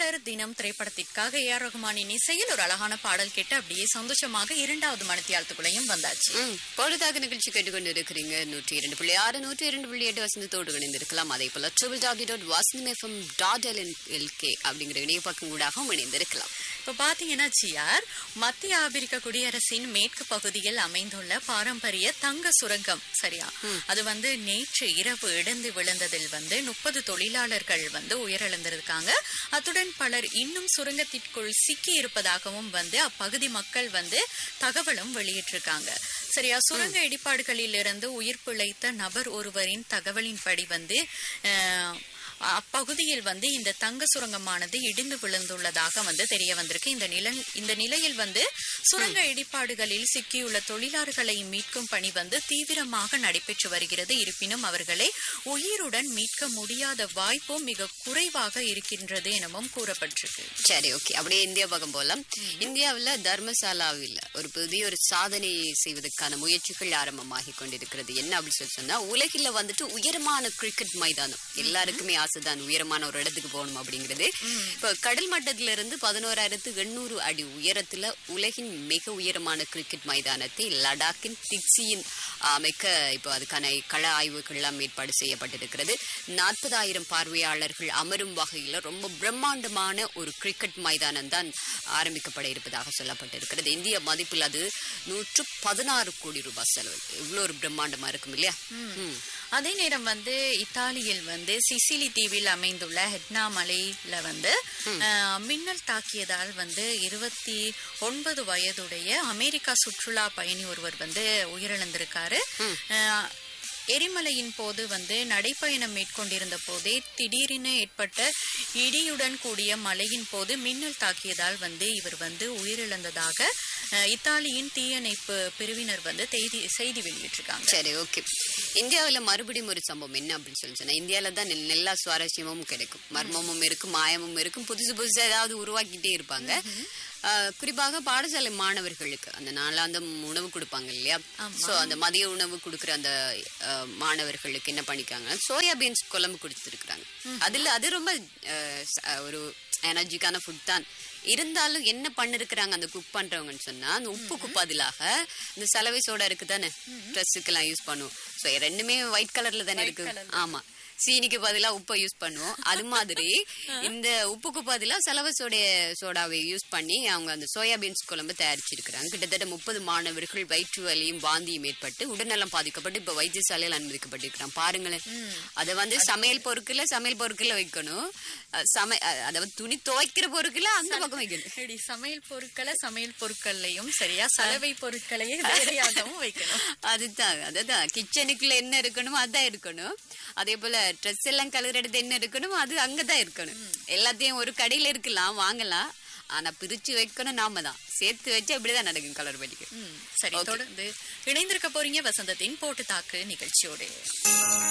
காதலர் தினம் திரைப்படத்திற்காக ஏ ஆர் ரகுமானின் இசையில் ஒரு அழகான பாடல் கேட்டு அப்படியே சந்தோஷமாக இரண்டாவது மனத்தியாலத்துக்குள்ளையும் வந்தாச்சு ம், பொழுதாக நிகழ்ச்சி கேட்டுக்கொண்டு இருக்கிறீங்க நூற்றி இரண்டு புள்ளி ஆறு நூற்றி இரண்டு புள்ளி எட்டு வசந்தத்தோடு இணைந்திருக்கலாம் அதே போல triple dot dot Vasanam FM dot L LK அப்படிங்கிற இணைய பக்கம் கூடாகவும் இணைந்திருக்கலாம் இப்ப பாத்தீங்கன்னா ஜிஆர் மத்திய ஆப்பிரிக்க குடியரசின் மேற்கு பகுதியில் அமைந்துள்ள பாரம்பரிய தங்க சுரங்கம் சரியா அது வந்து நேற்று இரவு இடிந்து விழுந்ததில் வந்து முப்பது தொழிலாளர்கள் வந்து உயிரிழந்திருக்காங்க அத்துடன் பலர் இன்னும் சுரங்கத்திற்குள் சிக்கி இருப்பதாகவும் வந்து அப்பகுதி மக்கள் வந்து தகவலும் வெளியிட்டிருக்காங்க சரியா சுரங்க இடிபாடுகளில் இருந்து உயிர் பிழைத்த நபர் ஒருவரின் தகவலின்படி வந்து அஹ், அப்பகுதியில் வந்து இந்த தங்க சுரங்கமானது இடிந்து விழுந்துள்ளதாக வந்து தெரிய வந்திருக்கு இந்த நில இந்த நிலையில் வந்து சுரங்க இடிபாடுகளில் சிக்கியுள்ள தொழிலாளர்களை மீட்கும் பணி வந்து தீவிரமாக நடைபெற்று வருகிறது இருப்பினும் அவர்களை உயிருடன் மீட்க முடியாத வாய்ப்பும் மிக குறைவாக இருக்கின்றது எனவும் கூறப்பட்டிருக்கு சரி ஓகே அப்படியே இந்தியா பக்கம் போலாம் இந்தியாவுல தர்மசாலாவில் ஒரு புதிய ஒரு சாதனை செய்வதற்கான முயற்சிகள் ஆரம்பமாகி கொண்டிருக்கிறது என்ன அப்படின்னு சொல்லி சொன்னா உலகில வந்துட்டு உயரமான கிரிக்கெட் மைதானம் எல்லாருக்குமே ஆசைதான் உயரமான ஒரு இடத்துக்கு போகணும் அப்படிங்கிறது இப்ப கடல் மட்டத்துல இருந்து பதினோராயிரத்து எண்ணூறு அடி உயரத்துல உலகின் மிக உயரமான கிரிக்கெட் மைதானத்தை லடாக்கின் திக்சியின் அமைக்க இப்போ அதுக்கான கள ஆய்வுகள் எல்லாம் ஏற்பாடு செய்யப்பட்டிருக்கிறது நாற்பதாயிரம் பார்வையாளர்கள் அமரும் வகையில் ரொம்ப பிரம்மாண்டமான ஒரு கிரிக்கெட் மைதானம் தான் ஆரம்பிக்கப்பட இருப்பதாக சொல்லப்பட்டிருக்கிறது இந்திய மதிப்பில் அது நூற்று பதினாறு கோடி ரூபாய் செலவு இவ்வளோ ஒரு பிரம்மாண்டமா இருக்கும் இல்லையா ம். அதே நேரம் வந்து இத்தாலியில் வந்து சிசிலி தீவில் அமைந்துள்ள ஹெட்னா மலையில வந்து அஹ், மின்னல் தாக்கியதால் வந்து இருபத்தி ஒன்பது வயதுடைய அமெரிக்கா சுற்றுலா பயணி ஒருவர் வந்து உயிரிழந்திருக்காரு அஹ், எரிமலையின் போது வந்து நடைப்பயணம் மேற்கொண்டிருந்த போதே திடீரென ஏற்பட்ட இடியுடன் கூடிய மழையின் போது மின்னல் தாக்கியதால் வந்து இவர் வந்து உயிரிழந்ததாக அஹ், இத்தாலியின் தீயணைப்பு பிரிவினர் வந்து செய்தி செய்தி வெளியிட்டிருக்காங்க சரி ஓகே இந்தியாவுல மறுபடியும் ஒரு சம்பவம் என்ன அப்படின்னு சொல்லி சொன்னா இந்தியால தான் நெல்- எல்லா சுவாரஸ்யமும் கிடைக்கும் மர்மமும் இருக்கும் மாயமும் இருக்கும் புதுசு புதுசா ஏதாவது உருவாக்கிட்டே இருப்பாங்க ஆஹ், குறிப்பாக பாடசாலை மாணவர்களுக்கு அந்த நாளாந்தம் உணவு கொடுப்பாங்க இல்லையா சோ அந்த மதிய உணவு கொடுக்குற அந்த ஆஹ், மாணவர்களுக்கு என்ன பண்ணிக்காங்க சோயா பீன்ஸ் குழம்பு கொடுத்துருக்காங்க அதுல அது ரொம்ப ஆஹ், ச- ஒரு எனர்ஜிக்கான ஃபுட் தான் இருந்தாலும் என்ன பண்ணிருக்கிறாங்க அந்த குக் பண்றவங்கன்னு சொன்னா அந்த உப்புக்கு பதிலாக இந்த சலவை சோடா இருக்கு தானே ட்ரெஸ்ஸுக்கெல்லாம் யூஸ் பண்ணுவோம் ஸோ ரெண்டுமே ஒயிட் கலர்ல தானே இருக்கு ஆமா சீனிக்கு பதிலா உப்பை யூஸ் பண்ணுவோம் அது மாதிரி இந்த உப்புக்கு பதிலா சலவை சோடைய சோடாவை யூஸ் பண்ணி அவங்க அந்த சோயாபீன்ஸ் குழம்பு தயாரிச்சிருக்கிறாங்க கிட்டத்தட்ட முப்பது மாணவர்கள் வயிற்று வலியும் வாந்தியும் ஏற்பட்டு உடல்நலம் பாதிக்கப்பட்டு இப்ப வைத்தியசாலையில் அனுமதிக்கப்பட்டிருக்கிறான் பாருங்களேன் அதை வந்து சமையல் பொருட்கள சமையல் பொருட்கள வைக்கணும் அஹ் சமை அஹ் அதாவது துணி துவைக்கிற பொருட்கள அந்த பக்கம் வைக்கணும் இப்படி சமையல் பொருட்களை சமையல் பொருட்கள்லையும் சரியா சலவை பொருட்களையே வேறையாகவும் வைக்கணும் அதுதான் அதுதான் கிச்சனுக்குள்ள என்ன இருக்கணுமோ அதான் இருக்கணும் அதே போல ட்ரெஸ் எல்லாம் கழுவுற இடத்து என்ன இருக்கணும் அது அங்கதான் இருக்கணும் எல்லாத்தையும் ஒரு கடையில இருக்கலாம் வாங்கலாம் ஆனா பிரிச்சு வைக்கணும் நாம தான் சேர்த்து வச்சா இப்படிதான் நடக்கும் கலர் படிக்க ம், சரி தொடர்ந்து இணைந்திருக்க போறீங்க வசந்தத்தின் போட்டு தாக்கு நிகழ்ச்சியோடு